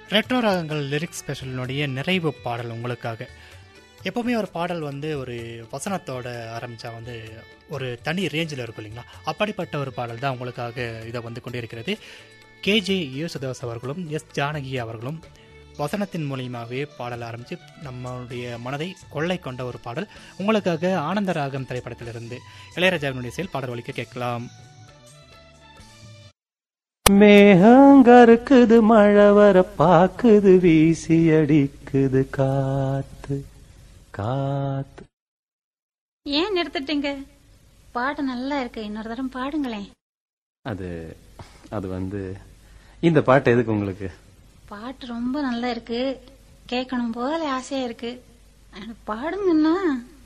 retro ராகங்கள் lyrics ஸ்பெஷலினுடைய நிறைவு பாடல் உங்களுக்காக எப்போவுமே ஒரு பாடல் வந்து ஒரு வசனத்தோட ஆரம்பித்தா வந்து ஒரு தனி ரேஞ்சில் இருக்கும் இல்லைங்களா அப்படிப்பட்ட ஒரு பாடல் தான் உங்களுக்காக இதை வந்து கொண்டிருக்கிறது கேஜே யேசுதாஸ் அவர்களும் எஸ் ஜானகி அவர்களும் வசனத்தின் மூலியமாகவே பாடல் ஆரம்பித்து நம்மளுடைய மனதை கொள்ளை கொண்ட ஒரு பாடல் உங்களுக்காக ஆனந்த ராகம் திரைப்படத்திலிருந்து இளையராஜாவினுடைய செயல் பாடல் ஒலிக்க கேட்கலாம் மேகங்கருக்குது மழை வர பாக்குது வீசி அடிக்குது காத்து காத்து ஏன் நிறுத்திட்டீங்க பாட்டு நல்லா இருக்கு இன்னொரு தரம் பாடுங்களேன் அது அது வந்து இந்த பாட்டு எதுக்கு உங்களுக்கு பாட்டு ரொம்ப நல்லா இருக்கு கேட்கணும் போல ஆசையா இருக்கு ஆனா பாடுங்கன்னா